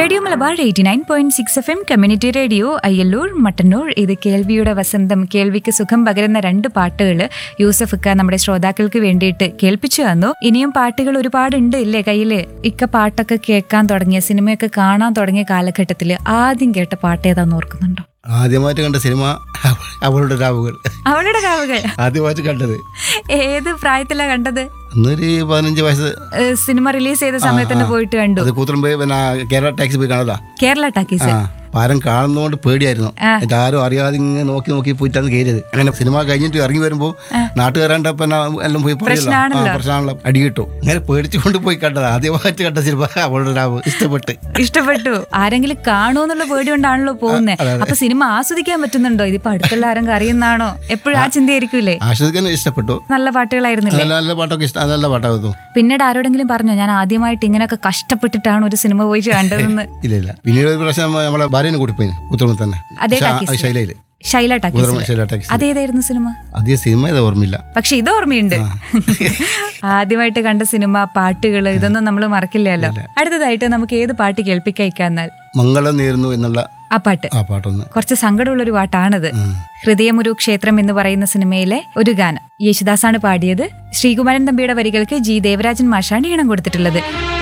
Radio Malabar eighty nine point six F M community radio Ayyallur Mattannur ഇത് കേൾവിയുടെ വസന്തം കേൾവിക്ക് സുഖം പകരുന്ന രണ്ട് പാട്ടുകൾ യൂസഫ് ഇക്ക നമ്മുടെ ശ്രോതാക്കൾക്ക് വേണ്ടിയിട്ട് കേൾപ്പിച്ചു തന്നു ഇനിയും പാട്ടുകൾ ഒരുപാടുണ്ട് ഇല്ലേ കയ്യില് ഇക്ക പാട്ടൊക്കെ കേൾക്കാൻ തുടങ്ങിയ സിനിമയൊക്കെ കാണാൻ തുടങ്ങിയ കാലഘട്ടത്തിൽ ആദ്യം കേട്ട പാട്ട് ഏതാന്ന് ഓർക്കുന്നുണ്ടോ ആദ്യമായിട്ട് കണ്ട സിനിമ അവളുടെ രാവുകൾ അവളുടെ കാവുകൾ ആദ്യമായിട്ട് കണ്ടത് ഏത് പ്രായത്തിലാ കണ്ടത് അന്നൊരു പതിനഞ്ച് വയസ്സ് ഏഹ് സിനിമ റിലീസ് ചെയ്ത സമയത്ത് തന്നെ പോയിട്ട് കണ്ടു അത് കൂത്തുറമ്പ് പിന്നെ കേരള ടാക്സി പോയി കാണതാ കേരള ടാക്കീസ് ആ പാരം കാണുന്നതുകൊണ്ട് പേടിയായിരുന്നു എന്നിട്ട് ആരും അറിയാതെ ഇങ്ങനെ നോക്കി നോക്കി പോയിട്ടാണ് കയറിയത് അങ്ങനെ സിനിമ കഴിഞ്ഞിട്ട് ഇറങ്ങി വരുമ്പോൾ നാട്ടുകാരാണ്ട് പിന്നെ എല്ലാം പോയി പറയല്ലോ ആ, പ്രശ്നമാണല്ലോ. പ്രശ്നമാണല്ലോ അടി കിട്ടും അങ്ങനെ പേടിച്ചുകൊണ്ട് പോയി കണ്ടത് ആദ്യമായിട്ട് കണ്ട സിനിമ അവളുടെ രാവ് ഇഷ്ടപ്പെട്ട് ഇഷ്ടപ്പെട്ടു ആരെങ്കിലും കാണുമെന്നുള്ള പേടി കൊണ്ടാണല്ലോ പോകുന്നത് അപ്പൊ സിനിമ ആസ്വദിക്കാൻ പറ്റുന്നുണ്ടോ ഇതിപ്പോ അടുത്തുള്ള ആരെങ്കിലും അറിയുന്നതാണോ എപ്പോഴും ആ ചിന്തയായിരിക്കൂലേ ആസ്വദിക്കാൻ ഇഷ്ടപ്പെട്ടു നല്ല പാട്ടുകളായിരുന്നില്ലേ നല്ല നല്ല പാട്ടൊക്കെ ഇഷ്ടം നല്ല പാട്ടാകുന്നു പിന്നീട് ആരോടെങ്കിലും പറഞ്ഞോ ഞാൻ ആദ്യമായിട്ട് ഇങ്ങനെയൊക്കെ കഷ്ടപ്പെട്ടിട്ടാണ് ഒരു സിനിമ പോയി കണ്ടതെന്ന് ഇല്ല ഇല്ല പിന്നീട് ഒരു പ്രാവശ്യം നമ്മളെ ഭാര്യനെ കൂടി പോയി കൂത്തുറമ്പ് തന്നെ അതേ ശ- ടാക്കീസില്? ശൈലയില് ശൈല ടാക്കീസ് കൂത്തുറമ്പ് ശൈല ടാക്സി അതേതായിരുന്നു സിനിമ അധികം സിനിമ ഇത് ഓർമ്മയില്ല പക്ഷെ ഇത് ഓർമ്മയുണ്ട് ആദ്യമായിട്ട് കണ്ട സിനിമ പാട്ടുകൾ ഇതൊന്നും നമ്മൾ മറക്കില്ലല്ലോ അടുത്തതായിട്ട് നമുക്ക് ഏത് പാട്ട് കേൾപ്പിക്കാന്നാൽ മംഗളം നേരുന്നു എന്നുള്ള ആ പാട്ട് ആ പാട്ടൊന്ന് കുറച്ച് സങ്കടമുള്ള ഒരു പാട്ടാണത് ഹൃദയമൊരു ക്ഷേത്രം എന്ന് പറയുന്ന സിനിമയിലെ ഒരു ഗാനം യേശുദാസാണ് പാടിയത് ശ്രീകുമാരൻ തമ്പിയുടെ വരികൾക്ക് ജി ദേവരാജൻ മാഷാണ് ഈണം കൊടുത്തിട്ടുള്ളത്